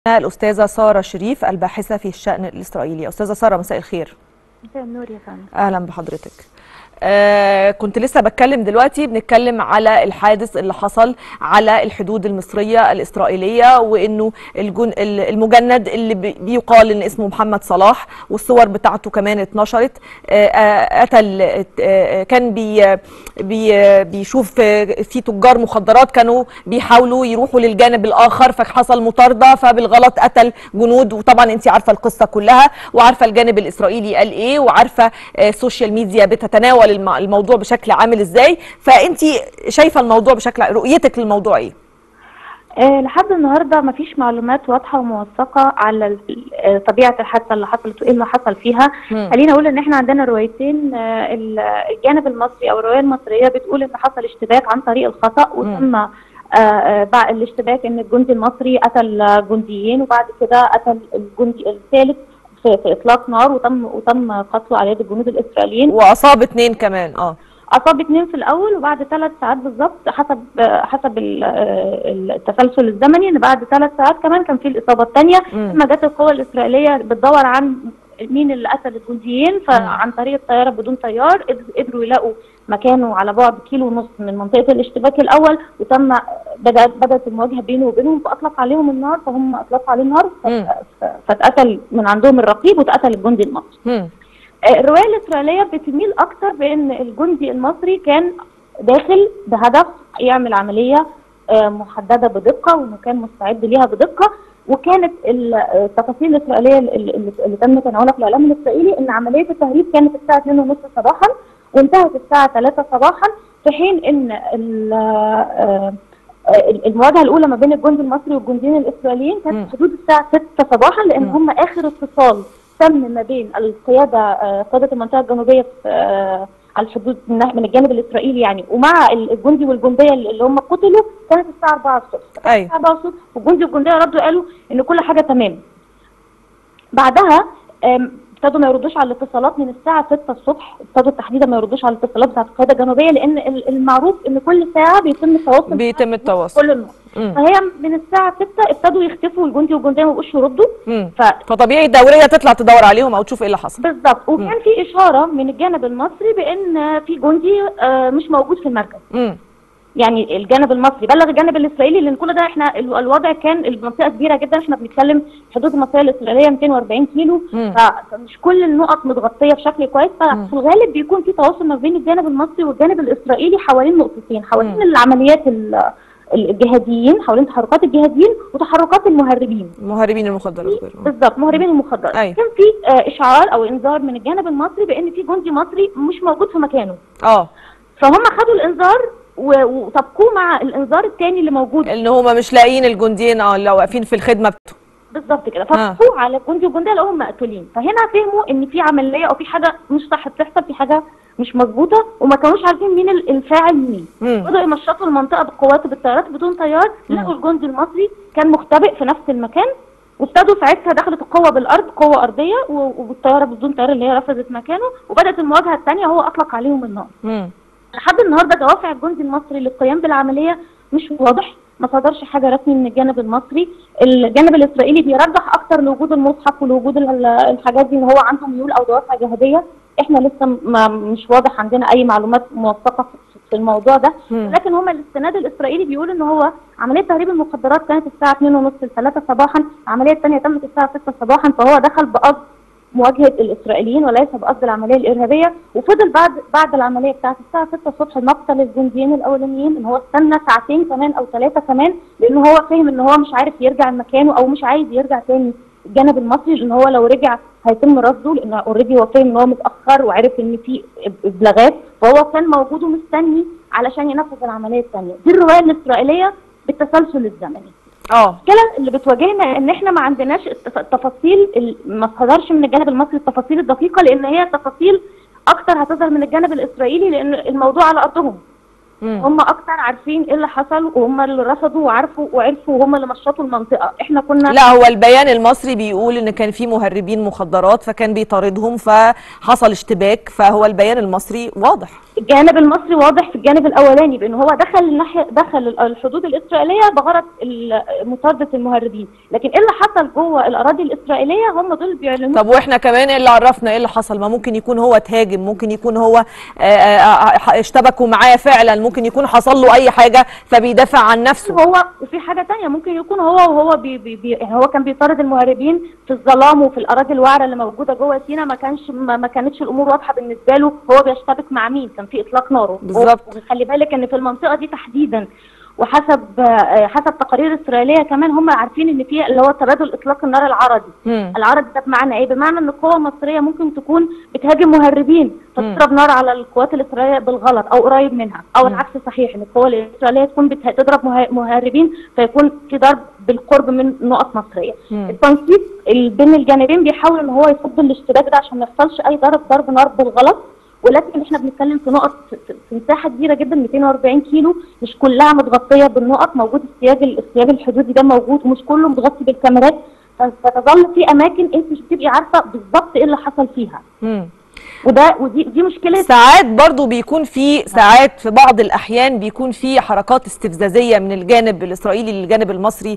الأستاذة سارة شريف الباحثة في الشأن الإسرائيلي أستاذة سارة مساء الخير مساء النور يا فندم أهلا بحضرتك آه كنت لسه بتكلم دلوقتي بنتكلم على الحادث اللي حصل على الحدود المصرية الإسرائيلية وإنه الجن المجند اللي بي- بيقال إن اسمه محمد صلاح والصور بتاعته كمان اتنشرت آه آه قتل آه كان بي بي بيشوف آه، في تجار مخدرات كانوا بيحاولوا يروحوا للجانب الآخر فحصل مطاردة فبالغلط قتل جنود وطبعا أنت عارفة القصة كلها وعارفة الجانب الإسرائيلي قال إيه وعارفة آه، السوشيال ميديا بتتناول الم- الموضوع بشكل عامل إزاي فأنت شايفة الموضوع بشكل رؤيتك للموضوع إيه؟ آه لحد النهارده مفيش معلومات واضحه وموثقه على ال- آه، طبيعه الحادثه اللي حصلت وايه اللي حصل فيها مم. خلينا اقول ان احنا عندنا روايتين آه، ال- الجانب المصري او الروايه المصريه بتقول ان حصل اشتباك عن طريق الخطا وتم آه، آه، بعد الاشتباك ان الجندي المصري قتل آه، جنديين وبعد كده قتل الجندي الثالث في, في اطلاق نار وتم وتم قتله على يد الجنود الاسرائيليين وأصاب اتنين كمان اه اصاب اتنين في الاول وبعد ثلاث ساعات بالظبط حسب حسب ال- التسلسل الزمني ان بعد ثلاث ساعات كمان كان في الاصابه الثانيه مم. لما جت القوى الاسرائيليه بتدور عن مين اللي قتل الجنديين فعن طريق الطياره بدون طيار قد- قدروا يلاقوا مكانه على بعد كيلو ونص من منطقه الاشتباك الاول وتم بدات بدات المواجهه بينه وبينهم فاطلق عليهم النار فهم اطلقوا عليه النار ف- مم. ف- فاتقتل من عندهم الرقيب واتقتل الجندي المصري مم. الروايه الاسرائيليه بتميل اكتر بان الجندي المصري كان داخل بهدف يعمل عمليه آه، محدده بدقه وانه كان مستعد ليها بدقه وكانت ال- التفاصيل الاسرائيليه اللي, اللي اللي تم تناولها في الاعلام الاسرائيلي ان عمليه التهريب كانت الساعه 2:30 صباحا وانتهت الساعه 3 صباحا في حين ان ال- آه، آه، المواجهه الاولى ما بين الجندي المصري والجنديين الاسرائيليين مم. كانت في حدود الساعه 6 صباحا لان مم. هم اخر اتصال تم ما بين القياده آه، قياده المنطقه الجنوبيه في آه، على الحدود من ناح- من الجانب الاسرائيلي يعني ومع ال- الجندي والجنديه اللي هم قتلوا كانت الساعه 4 الصبح كانت أيوة. الساعه 4 الصبح والجندي والجنديه ردوا قالوا ان كل حاجه تمام بعدها آم، ابتدوا ما يردوش على الاتصالات من الساعه 6 الصبح ابتدوا تحديدا ما يردوش على الاتصالات بتاعت القياده الجنوبيه لان ال- المعروف ان كل ساعه بيتم التواصل بيتم التواصل كل النقط مم. فهي من الساعه 6 ابتدوا يختفوا الجندي والجنديه ما بقوش يردوا مم. ف فطبيعي الدورية تطلع تدور عليهم أو تشوف إيه اللي حصل بالظبط وكان في اشاره من الجانب المصري بان في جندي آه، مش موجود في المركز مم. يعني يعني الجانب المصري بلغ الجانب الاسرائيلي لان كل ده احنا ال- الوضع كان المنطقه كبيره جدا احنا بنتكلم حدود المنطقه الاسرائيليه 240 كيلو مم. ف- فمش كل النقط متغطيه بشكل كويس مم. ففي الغالب بيكون في تواصل ما بين الجانب المصري والجانب الاسرائيلي حوالين نقطتين حوالين مم. العمليات ال- الجهاديين حوالين تحركات الجهاديين وتحركات المهربين مهربين المخدرات غيره. بالظبط مهربين المخدرات أيوة. كان في آه، اشعار او انذار من الجانب المصري بان في جندي مصري مش موجود في مكانه اه فهم خدوا الانذار و- وطبقوه مع الانذار الثاني اللي موجود ان هم مش لاقيين الجنديين اه اللي واقفين في الخدمه بتاعته بالظبط كده فطبقوه على الجندي والجنديه لقوهم مقتولين فهنا فهموا ان في عمليه او في حاجه مش صح بتحصل في حاجه مش مظبوطه وما كانوش عارفين مين ال- الفاعل مين مم. بدأوا يمشطوا المنطقه بالقوات بالطيارات بدون طيار مم. لقوا الجندي المصري كان مختبئ في نفس المكان وابتدوا ساعتها دخلت القوه بالارض قوه ارضيه و- وبالطياره بدون طيار اللي هي رفضت مكانه وبدات المواجهه الثانيه هو اطلق عليهم النار مم. لحد النهارده دوافع الجندي المصري للقيام بالعمليه مش واضح ما صدرش حاجه رسمي من الجانب المصري الجانب الاسرائيلي بيرجح اكتر لوجود المصحف ولوجود ال- الحاجات دي ان هو عنده ميول او دوافع جهاديه احنا لسه ما مش واضح عندنا اي معلومات موثقه في- في الموضوع ده مم. لكن هما الاستناد الاسرائيلي بيقول ان هو عمليه تهريب المخدرات كانت الساعه 2:30 ل 3 صباحا العمليه الثانيه تمت الساعه 6 صباحا فهو دخل بقصد مواجهه الاسرائيليين وليس بقصد العمليه الارهابيه وفضل بعد بعد العمليه بتاعت الساعه 6 الصبح مقتل الجنديين الاولانيين ان هو استنى ساعتين كمان او ثلاثه كمان لان هو فاهم ان هو مش عارف يرجع مكانه او مش عايز يرجع تاني الجانب المصري لان هو لو رجع هيتم رصده لان اوريدي هو فاهم ان هو متاخر وعرف ان في ابلاغات فهو كان موجود ومستني علشان ينفذ العمليه الثانيه دي الروايه الاسرائيليه بالتسلسل الزمني اه المشكله اللي بتواجهنا ان احنا ما عندناش التف- التفاصيل ال- ما صدرش من الجانب المصري التفاصيل الدقيقه لان هي تفاصيل اكتر هتظهر من الجانب الاسرائيلي لان الموضوع على ارضهم مم. هم اكتر عارفين ايه اللي حصل وهم اللي رصدوا وعرفوا وعرفوا وهم اللي مشطوا المنطقه احنا كنا لا هو البيان المصري بيقول ان كان في مهربين مخدرات فكان بيطاردهم فحصل اشتباك فهو البيان المصري واضح الجانب المصري واضح في الجانب الاولاني بان هو دخل الناحيه دخل الحدود الاسرائيليه بغرض ال- مطارده المهربين لكن ايه اللي حصل جوه الاراضي الاسرائيليه هم دول بيعلنوا طب واحنا كمان ايه اللي عرفنا ايه اللي حصل ما ممكن يكون هو تهاجم ممكن يكون هو آه، آه، آه، اشتبكوا معاه فعلا ممكن يكون حصل له اي حاجه فبيدافع عن نفسه هو وفي حاجه تانية ممكن يكون هو وهو بي بي بي يعني هو كان بيطارد المهربين في الظلام وفي الاراضي الوعره اللي موجوده جوه سينا ما كانش ما, ما كانتش الامور واضحه بالنسبه له هو بيشتبك مع مين كان في اطلاق نار بالظبط. وخلي بالك ان في المنطقه دي تحديدا وحسب آه، حسب تقارير اسرائيليه كمان هم عارفين ان في اللي هو تبادل اطلاق النار العرضي مم. العرض ده بمعنى ايه؟ بمعنى ان قوة مصرية ممكن تكون بتهاجم مهربين فتضرب نار على القوات الاسرائيلية بالغلط او قريب منها او العكس صحيح ان القوة الاسرائيلية تكون بته- تضرب مه- مهربين فيكون في ضرب بالقرب من نقط مصرية. مم. التنسيق ال- بين الجانبين بيحاول ان هو يصد الاشتباك ده عشان ما يحصلش اي ضرب ضرب نار بالغلط ولكن احنا بنتكلم في نقط في- في في مساحه كبيره جدا 240 كيلو مش كلها متغطيه بالنقط موجود السياج السياج الحدودي ده موجود ومش كله متغطي بالكاميرات ف- فتظل في اماكن انت مش بتبقي عارفه بالظبط ايه اللي حصل فيها مم. وده ودي دي مشكله ساعات برضو بيكون في ساعات في بعض الأحيان بيكون في حركات استفزازية من الجانب الإسرائيلي للجانب المصري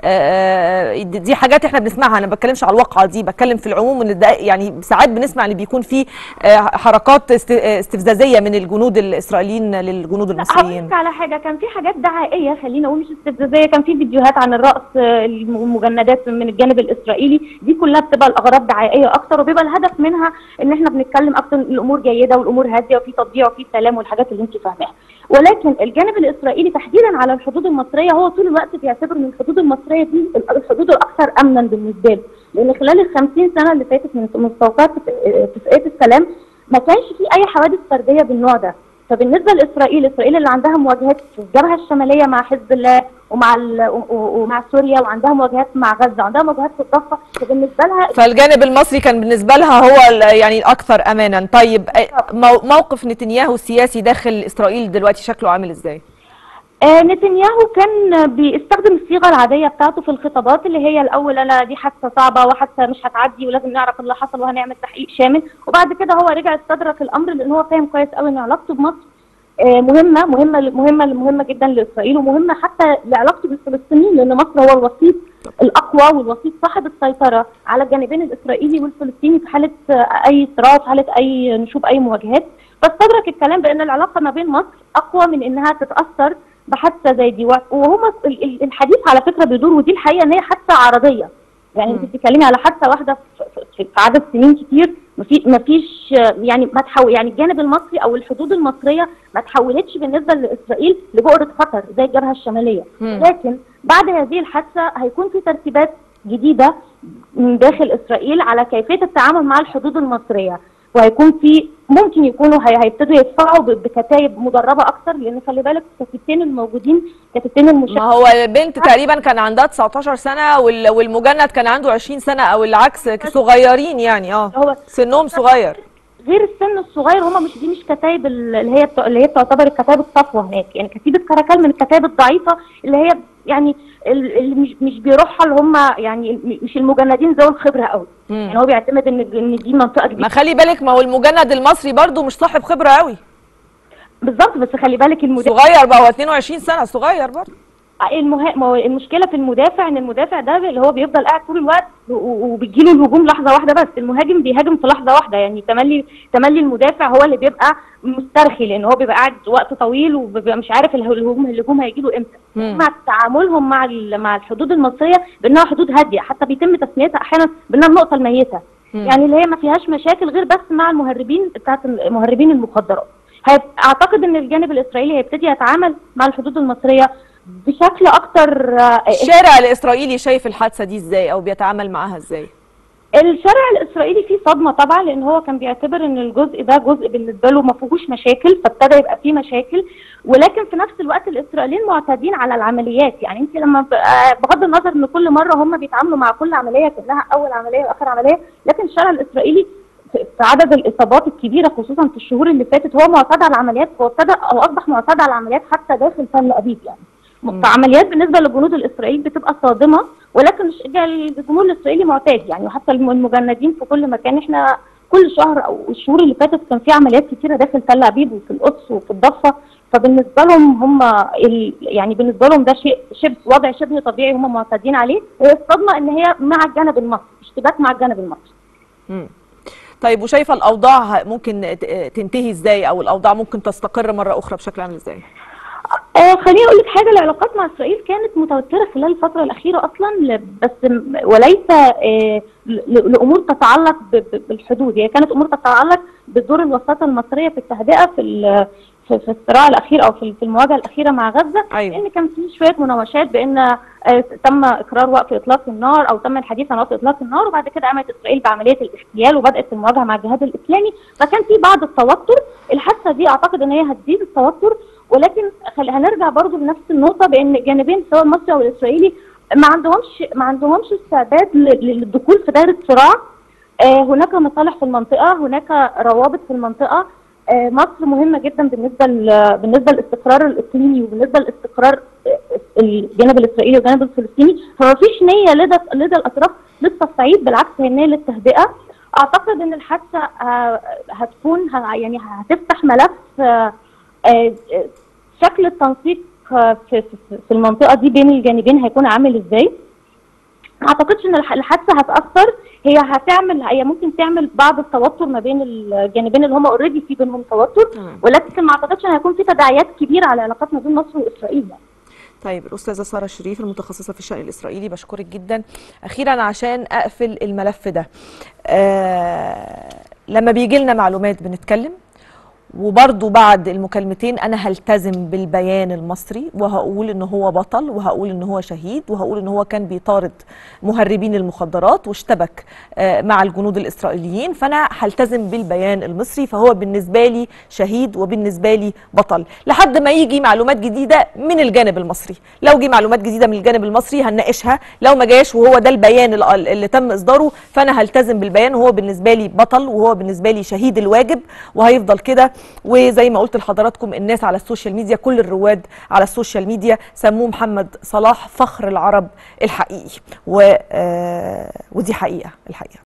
آه، دي دي حاجات احنا بنسمعها أنا ما بتكلمش على الواقعة دي بتكلم في العموم ان ده يعني ساعات بنسمع ان بيكون في آه، حركات است- استفزازية من الجنود الإسرائيليين للجنود لا المصريين هقولك على حاجه كان في حاجات دعائيه خلينا اقول مش استفزازيه كان في فيديوهات عن الرقص آه، المجندات من الجانب الاسرائيلي دي كلها بتبقى الاغراض دعائيه اكتر وبيبقى الهدف منها ان احنا بنتكلم اكتر إن الامور جيده والامور هاديه وفي تطبيع وفي سلام والحاجات اللي انت فاهماها ولكن الجانب الاسرائيلي تحديدا على الحدود المصريه هو طول الوقت بيعتبر ان الحدود المصريه دي الحدود الاكثر امنا بالنسبه له لان خلال ال 50 سنه اللي فاتت من من توقيع اتفاقيه السلام ما كانش في اي حوادث فرديه بالنوع ده فبالنسبه لاسرائيل اسرائيل اللي عندها مواجهات في الجبهه الشماليه مع حزب الله ومع ال- و- و- ومع سوريا وعندها مواجهات مع غزه وعندها مواجهات في الضفه فبالنسبه لها فالجانب المصري كان بالنسبة لها هو ال- يعني الأكثر أمانا طيب آه، مو- موقف نتنياهو السياسي داخل إسرائيل دلوقتي شكله عامل إزاي؟ آه نتنياهو كان بيستخدم الصيغه العاديه بتاعته في الخطابات اللي هي الاول انا دي حادثه صعبه وحادثه مش هتعدي ولازم نعرف اللي حصل وهنعمل تحقيق شامل وبعد كده هو رجع استدرك الامر لان هو فاهم كويس قوي ان علاقته بمصر آه مهمه مهمه مهمه مهمه جدا لاسرائيل ومهمه حتى لعلاقته بالفلسطينيين لان مصر هو الوسيط الاقوى والوسيط صاحب السيطره على الجانبين الاسرائيلي والفلسطيني في حاله آه، اي صراع في حاله اي نشوب اي مواجهات فاستدرك الكلام بان العلاقه ما بين مصر اقوى من انها تتاثر بحادثه زي دي وهم ال- ال- الحديث على فكره بيدور ودي الحقيقه ان هي حادثه عرضيه يعني انت بتتكلمي على حادثه واحده في, في, في عدد سنين كتير مفي- مفيش آه، يعني ما تحول يعني الجانب المصري او الحدود المصريه ما تحولتش بالنسبه لاسرائيل لبؤره خطر زي الجبهه الشماليه مم. لكن بعد هذه الحادثه هيكون في ترتيبات جديده من داخل اسرائيل على كيفيه التعامل مع الحدود المصريه وهيكون في ممكن يكونوا هي- هيبتدوا يدفعوا ب- بكتايب مدربه اكتر لان خلي بالك الكتيبتين الموجودين كتيبتين المشاهدين ما هو البنت تقريبا كان عندها 19 سنة وال- والمجند كان عنده 20 سنة او العكس صغيرين يعني اه هو سنهم صغير غير السن الصغير هم مش دي مش كتايب ال- اللي هي بتع- اللي هي تعتبر الكتائب الصفوه هناك يعني كتيبه كراكال من الكتائب الضعيفه اللي هي يعني ال- اللي مش مش بيروحها اللي هم يعني م- مش المجندين ذوي الخبره قوي مم. يعني هو بيعتمد ان ان دي منطقه ما جديده خلي بالك ما هو المجند المصري برضو مش صاحب خبرة قوي بالظبط بس خلي بالك المدافع صغير بقى هو 22 سنة صغير برضو المه... ما هو المشكله في المدافع ان المدافع ده اللي هو بيفضل قاعد طول الوقت و- و- وبتجيله الهجوم لحظه واحده بس المهاجم بيهاجم في لحظه واحده يعني تملي تملي المدافع هو اللي بيبقى مسترخي لان هو بيبقى قاعد وقت طويل وبيبقى مش عارف اله- الهجوم الهجوم هيجي له امتى مم. مع تعاملهم مع ال- مع الحدود المصريه بانها حدود هاديه حتى بيتم تسميتها احيانا بانها النقطه الميته مم. يعني اللي هي ما فيهاش مشاكل غير بس مع المهربين بتاعت مهربين المخدرات هيب- اعتقد ان الجانب الاسرائيلي هيبتدي يتعامل مع الحدود المصريه بشكل اكتر آه، الشارع الاسرائيلي شايف الحادثة دي ازاي او بيتعامل معاها ازاي الشارع الاسرائيلي فيه صدمه طبعا لان هو كان بيعتبر ان الجزء ده جزء بالنسبه له ما فيهوش مشاكل فابتدى يبقى فيه مشاكل ولكن في نفس الوقت الاسرائيليين معتادين على العمليات يعني انت لما ب- آه، بغض النظر ان كل مره هم بيتعاملوا مع كل عمليه كانها اول عمليه واخر عمليه لكن الشارع الاسرائيلي في في عدد الاصابات الكبيره خصوصا في الشهور اللي فاتت هو معتاد على العمليات هو ابتدى او اصبح معتاد على العمليات حتى داخل تل ابيب يعني مم. فعمليات بالنسبه للجنود الاسرائيليين بتبقى صادمه ولكن الش- الجمهور الاسرائيلي معتاد يعني وحتى الم- المجندين في كل مكان احنا كل شهر او الشهور اللي فاتت كان في عمليات كتيره داخل تل ابيب وفي القدس وفي الضفه فبالنسبه لهم هم ال... يعني بالنسبه لهم ده شيء شبه وضع شبه طبيعي هم معتادين عليه هي الصدمه ان هي مع الجانب المصري اشتباك مع الجانب المصري مم. طيب وشايفه الاوضاع ه- ممكن ت- تنتهي ازاي او الاوضاع ممكن تستقر مره اخرى بشكل عامل ازاي آه خليني اقول لك حاجه العلاقات مع اسرائيل كانت متوتره خلال الفتره الاخيره اصلا ل- بس م- وليس آه ل- لامور تتعلق ب- ب- بالحدود هي كانت امور تتعلق بدور الوساطه المصريه في التهدئه في ال- في في الصراع الاخير او في في المواجهه الاخيره مع غزه أيوة. لان كان في شويه مناوشات بان آه، تم اقرار وقف اطلاق النار او تم الحديث عن وقف اطلاق النار وبعد كده قامت اسرائيل بعمليه الاغتيال وبدات المواجهه مع الجهاد الاسلامي فكان في بعض التوتر الحادثه دي اعتقد ان هي هتزيد التوتر ولكن خل... هنرجع برضو لنفس النقطه بان الجانبين سواء المصري او الاسرائيلي ما عندهمش ما عندهمش استعداد ل- للدخول في دائره صراع آه هناك مصالح في المنطقه هناك روابط في المنطقه آه مصر مهمه جدا بالنسبه ل... بالنسبه للاستقرار الاقليمي وبالنسبه لاستقرار آه، الجانب الاسرائيلي والجانب الفلسطيني فما فيش نيه لدى لدى الاطراف للتصعيد بالعكس هي نيه للتهدئه اعتقد ان الحادثه آه، هتكون ه- يعني هتفتح ملف آه، آه، شكل التنسيق آه، في في- في المنطقه دي بين الجانبين هيكون عامل ازاي ما اعتقدش ان الح- الحادثه هتاثر هي هتعمل هي ممكن تعمل بعض التوتر ما بين الجانبين اللي هم اوريدي في بينهم توتر تمام. ولكن ما اعتقدش ان هيكون في تداعيات كبيره على العلاقات ما بين مصر واسرائيل يعني. طيب الأستاذة سارة شريف المتخصصة في الشأن الإسرائيلي بشكرك جدا أخيرا عشان أقفل الملف ده آه لما بيجي لنا معلومات بنتكلم وبرضو بعد المكالمتين أنا هلتزم بالبيان المصري وهقول إن هو بطل وهقول إن هو شهيد وهقول إن هو كان بيطارد مهربين المخدرات واشتبك آه مع الجنود الإسرائيليين فأنا هلتزم بالبيان المصري فهو بالنسبة لي شهيد وبالنسبة لي بطل لحد ما يجي معلومات جديدة من الجانب المصري لو جه معلومات جديدة من الجانب المصري هنناقشها لو ما جاش وهو ده البيان اللي, اللي تم إصداره فأنا هلتزم بالبيان وهو بالنسبة لي بطل وهو بالنسبة لي شهيد الواجب وهيفضل كده وزي ما قلت لحضراتكم الناس على السوشيال ميديا كل الرواد على السوشيال ميديا سموه محمد صلاح فخر العرب الحقيقي و... آه ودي حقيقة الحقيقة